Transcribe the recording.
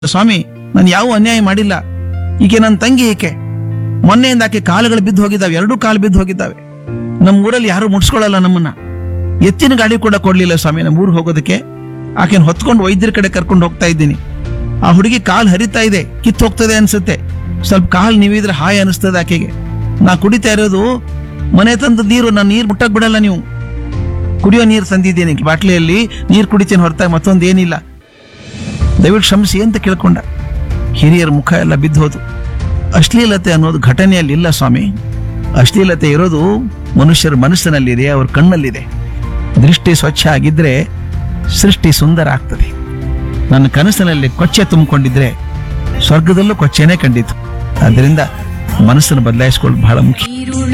ಸ್ವಾಮಿ ನಾನು ಯಾವ ಅನ್ಯಾಯ ಮಾಡಿಲ್ಲ ಈಕೆ ನನ್ನ ತಂಗಿ ಈಕೆ ಮೊನ್ನೆಯಿಂದ ಆಕೆ ಕಾಲುಗಳು ಬಿದ್ದು ಹೋಗಿದ್ದಾವೆ ಎರಡೂ ಕಾಲು ಬಿದ್ದು ಹೋಗಿದ್ದಾವೆ ನಮ್ಮ ಊರಲ್ಲಿ ಯಾರು ಮುಡ್ಸ್ಕೊಳ್ಳಲ್ಲ ನಮ್ಮನ್ನ ಎತ್ತಿನ ಗಾಡಿ ಕೂಡ ಕೊಡ್ಲಿಲ್ಲ ಸ್ವಾಮಿ ನಮ್ಮ ಊರಿಗೆ ಹೋಗೋದಕ್ಕೆ ಆಕೆನ ಹೊತ್ಕೊಂಡು ವೈದ್ಯರ ಕಡೆ ಕರ್ಕೊಂಡು ಹೋಗ್ತಾ ಇದ್ದೀನಿ ಆ ಹುಡುಗಿ ಕಾಲು ಹರಿತಾ ಇದೆ ಕಿತ್ತು ಹೋಗ್ತದೆ ಅನ್ಸುತ್ತೆ ಸ್ವಲ್ಪ ಕಾಲು ನೀವಿದ್ರೆ ಹಾಯ್ ಅನಿಸ್ತದೆ ಆಕೆಗೆ ನಾ ಕುಡಿತಾ ಇರೋದು ಮನೆ ತಂದ ನೀರು ನಾನು ನೀರು ಮುಟ್ಟಕ್ ಬಿಡಲ್ಲ ನೀವು ಕುಡಿಯೋ ನೀರು ತಂದಿದ್ದೀನಿ ಬಾಟ್ಲಿಯಲ್ಲಿ ನೀರು ಕುಡಿತೀನಿ ಹೊರತಾಗಿ ಮತ್ತೊಂದು ಏನಿಲ್ಲ ದಯವಿಟ್ಟು ಕ್ಷಮಿಸಿ ಅಂತ ಕೇಳ್ಕೊಂಡ ಹಿರಿಯರ ಮುಖ ಎಲ್ಲ ಬಿದ್ದು ಹೋದು ಅಶ್ಲೀಲತೆ ಅನ್ನೋದು ಘಟನೆಯಲ್ಲಿ ಇಲ್ಲ ಸ್ವಾಮಿ ಅಶ್ಲೀಲತೆ ಇರೋದು ಮನುಷ್ಯರ ಮನಸ್ಸಿನಲ್ಲಿದೆ ಅವ್ರ ಕಣ್ಣಲ್ಲಿದೆ ದೃಷ್ಟಿ ಸ್ವಚ್ಛ ಆಗಿದ್ರೆ ಸೃಷ್ಟಿ ಸುಂದರ ಆಗ್ತದೆ ನನ್ನ ಕನಸಿನಲ್ಲಿ ಕೊಚ್ಚೆ ತುಂಬಿಕೊಂಡಿದ್ರೆ ಸ್ವರ್ಗದಲ್ಲೂ ಕೊಚ್ಚೆನೇ ಕಂಡಿತು ಆದ್ದರಿಂದ ಮನಸ್ಸನ್ನು ಬದಲಾಯಿಸ್ಕೊಳ್ಳೋದು ಬಹಳ ಮುಖ್ಯ